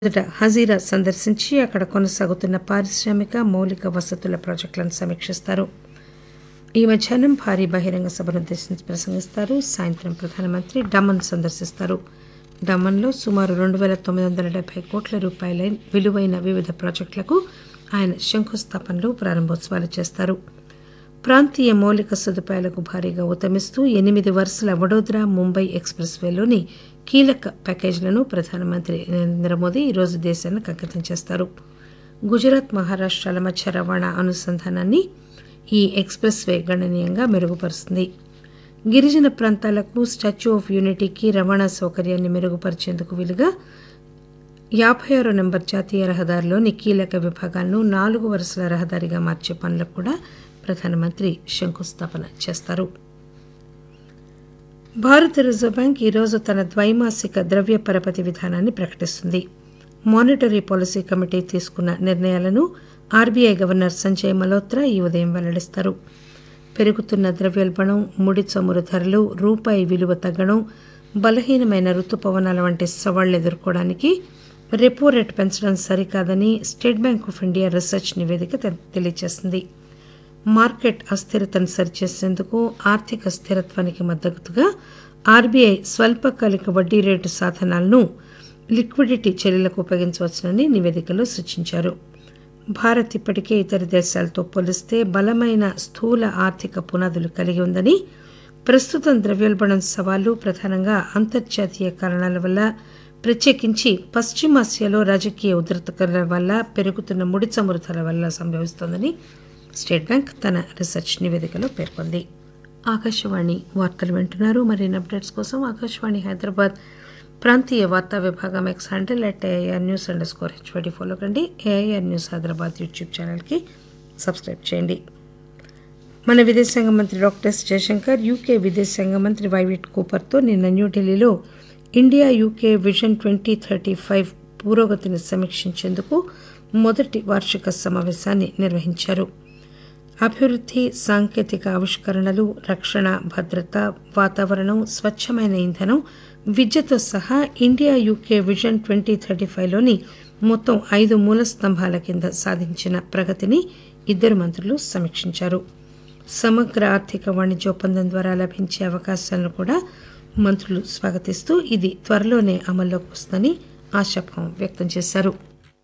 మొదట హజీరా సందర్శించి అక్కడ కొనసాగుతున్న పారిశ్రామిక మౌలిక వసతుల ప్రాజెక్టులను సమీక్షిస్తారు ఈ మధ్యాహ్నం భారీ బహిరంగ సభను ఉద్దేశించి ప్రసంగిస్తారు సాయంత్రం ప్రధానమంత్రి డమన్ సందర్శిస్తారు డమన్లో సుమారు రెండు పేల తొమ్మిది వందల డెబ్బై కోట్ల రూపాయల విలువైన వివిధ ప్రాజెక్టులకు ఆయన శంకుస్థాపనలు ప్రారంభోత్సవాలు చేస్తారు ప్రాంతీయ మౌలిక సదుపాయాలకు భారీగా ఊతమిస్తూ ఎనిమిది వరుసల వడోదరా ముంబై ఎక్స్ప్రెస్ వేలోని కీలక ప్యాకేజీలను ప్రధానమంత్రి నరేంద్ర మోదీ ఈరోజు దేశానికి అంకితం చేస్తారు గుజరాత్ మహారాష్ట్రాల మధ్య రవాణా అనుసంధానాన్ని ఈ ఎక్స్ప్రెస్ వే గణనీయంగా మెరుగుపరుస్తుంది గిరిజన ప్రాంతాలకు స్టాచ్యూ ఆఫ్ యూనిటీకి రవాణా సౌకర్యాన్ని మెరుగుపరిచేందుకు వీలుగా యాభై ఆరో నెంబర్ జాతీయ రహదారిలోని కీలక విభాగాలను నాలుగు వరుసల రహదారిగా మార్చే పనులకు కూడా ప్రధానమంత్రి శంకుస్థాపన చేస్తారు భారత రిజర్వ్ బ్యాంక్ ఈరోజు తన ద్వైమాసిక ద్రవ్య పరపతి విధానాన్ని ప్రకటిస్తుంది మానిటరీ పాలసీ కమిటీ తీసుకున్న నిర్ణయాలను ఆర్బీఐ గవర్నర్ సంజయ్ మల్హోత్రా ఈ ఉదయం వెల్లడిస్తారు పెరుగుతున్న ద్రవ్యోల్బణం ముడి చమురు ధరలు రూపాయి విలువ తగ్గడం బలహీనమైన రుతుపవనాల వంటి సవాళ్లు ఎదుర్కోవడానికి రెపో రేటు పెంచడం సరికాదని state bank of India research నివేదిక తె- తెలియజేసింది మార్కెట్ అస్థిరతను సరిచేసేందుకు ఆర్థిక స్థిరత్వానికి మద్దతుగా ఆర్బీఐ స్వల్పకాలిక వడ్డీ రేటు సాధనాలను లిక్విడిటీ చర్యలకు ఉపయోగించవచ్చునని నివేదికలో సూచించారు భారత్ ఇప్పటికే ఇతర దేశాలతో పోలిస్తే బలమైన స్థూల ఆర్థిక పునాదులు కలిగి ఉందని ప్రస్తుతం ద్రవ్యోల్బణం సవాళ్లు ప్రధానంగా అంతర్జాతీయ కారణాల వల్ల ప్రత్యేకించి పశ్చిమాసియాలో రాజకీయ ఉద్రిక్తతల వల్ల పెరుగుతున్న ముడి చమురు ధరల వల్ల సంభవిస్తోందని స్టేట్ బ్యాంక్ తన రీసెర్చ్ నివేదికలో పేర్కొంది ఆకాశవాణి వార్తలు వింటున్నారు మరిన్ని అప్డేట్స్ కోసం ఆకాశవాణి హైదరాబాద్ ప్రాంతీయ వార్తా విభాగం X handle at AIR news underscore HYD follow కండి ఏఐఆర్ న్యూస్ హైదరాబాద్ యూట్యూబ్ ఛానల్కి సబ్స్క్రైబ్ చేయండి మన విదేశాంగ మంత్రి డాక్టర్ ఎస్ జయశంకర్ యూకే విదేశాంగ మంత్రి వైవిట్ కూపర్తో నిన్న న్యూఢిల్లీలో India UK vision twenty thirty five పురోగతిని సమీక్షించేందుకు మొదటి వార్షిక సమావేశాన్ని నిర్వహించారు అభివృద్ధి సాంకేతిక ఆవిష్కరణలు రక్షణ భద్రత వాతావరణం స్వచ్ఛమైన ఇంధనం విద్యతో సహా India UK vision twenty thirty ఫైవ్లోని మొత్తం ఐదు మూల స్తంభాల కింద సాధించిన ప్రగతిని ఇద్దరు మంత్రులు సమీక్షించారు సమగ్ర ఆర్థిక వాణిజ్య ఒప్పందం ద్వారా లభించే అవకాశాలను కూడా మంత్రులు స్వాగతిస్తూ ఇది త్వరలోనే అమల్లోకి వస్తుందని ఆశాభావం వ్యక్తం చేశారు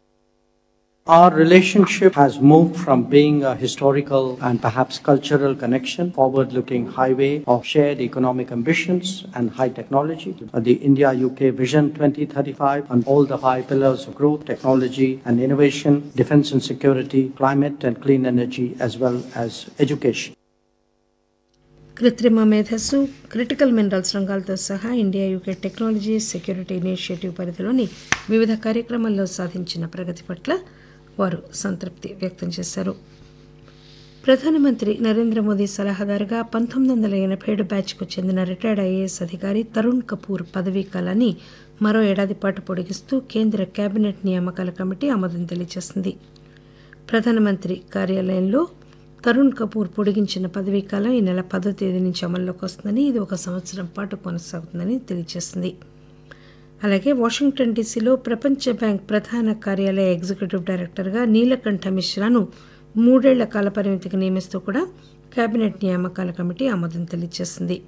Our relationship has moved from being a historical and perhaps cultural connection, forward looking highway of shared economic ambitions and high technology, to the India UK Vision 2035 and all the five pillars of growth, technology and innovation, defense and security, climate and clean energy, as well as education. కృత్రిమ మేధస్సు critical minerals రంగాలతో సహా India UK technology security initiative పరిధిలోని వివిధ కార్యక్రమాల్లో సాధించిన ప్రగతి పట్ల వారు సంతృప్తి వ్యక్తం చేశారు ప్రధానమంత్రి నరేంద్ర మోదీ సలహాదారుగా పంతొమ్మిది వందల ఎనభై ఏడు బ్యాచ్కు చెందిన రిటైర్డ్ ఐఏఎస్ అధికారి తరుణ్ కపూర్ పదవీ కాలాన్ని మరో ఏడాది పాటు పొడిగిస్తూ కేంద్ర కేబినెట్ నియామకాల కమిటీ ఆమోదం తెలియజేసింది ప్రధానమంత్రి కార్యాలయంలో తరుణ్ కపూర్ పొడిగించిన పదవీ కాలం ఈ నెల పదో తేదీ నుంచి అమల్లోకి వస్తుందని ఇది ఒక సంవత్సరం పాటు కొనసాగుతుందని తెలియజేసింది అలాగే వాషింగ్టన్ డీసీలో ప్రపంచ బ్యాంక్ ప్రధాన కార్యాలయ ఎగ్జిక్యూటివ్ డైరెక్టర్గా నీలకంఠ మిశ్రాను మూడేళ్ల కాలపరిమితికి నియమిస్తూ కూడా కేబినెట్ నియామకాల కమిటీ ఆమోదం తెలియజేసింది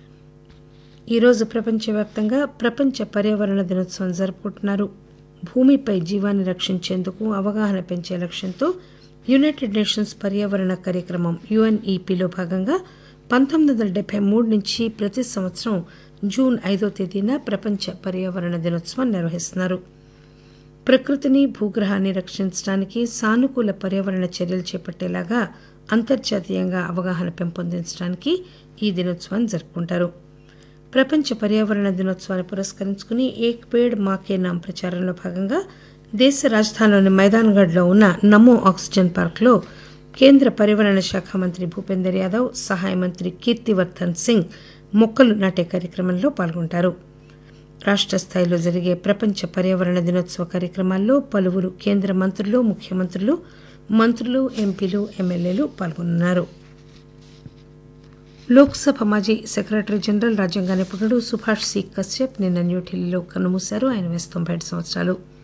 ఈరోజు ప్రపంచవ్యాప్తంగా ప్రపంచ పర్యావరణ దినోత్సవం జరుపుకుంటున్నారు భూమిపై జీవాన్ని రక్షించేందుకు అవగాహన పెంచే లక్ష్యంతో యునైటెడ్ నేషన్స్ పర్యావరణ కార్యక్రమం యుఎన్ఈపిలో భాగంగా పంతొమ్మిది వందల డెబ్బై మూడు నుంచి ప్రతి సంవత్సరం జూన్ ఐదో తేదీన ప్రపంచ పర్యావరణ దినోత్సవం నిర్వహిస్తున్నారు ప్రకృతిని భూగ్రహాన్ని రక్షించడానికి సానుకూల పర్యావరణ చర్యలు చేపట్టేలాగా అంతర్జాతీయంగా అవగాహన పెంపొందించడానికి ఈ దినోత్సవాన్ని జరుపుకుంటారు ప్రపంచ పర్యావరణ దినోత్సవాన్ని పురస్కరించుకుని ఏక్ పేడ్ మాకే నామ్ ప్రచారంలో భాగంగా దేశ రాజధానిలోని మైదాన్గఢ్లో ఉన్న నమో ఆక్సిజన్ పార్క్లో కేంద్ర పర్యావరణ శాఖ మంత్రి భూపేందర్ యాదవ్ సహాయ మంత్రి కీర్తివర్ధన్ సింగ్ మొక్కలు నాటే కార్యక్రమంలో పాల్గొంటారు రాష్ట్ర స్థాయిలో జరిగే ప్రపంచ పర్యావరణ దినోత్సవ కార్యక్రమాల్లో పలువురు కేంద్ర మంత్రులు ముఖ్యమంత్రులు మంత్రులు ఎంపీలు ఎమ్మెల్యేలు పాల్గొన్నారు లోక్సభ మాజీ సెక్రటరీ జనరల్ రాజ్యాంగ నిపుణుడు సుభాష్ సి కశ్యప్ నిన్న న్యూఢిల్లీలో కన్నుమూశారు ఆయన వయసు తొంభై ఏడు సంవత్సరాలు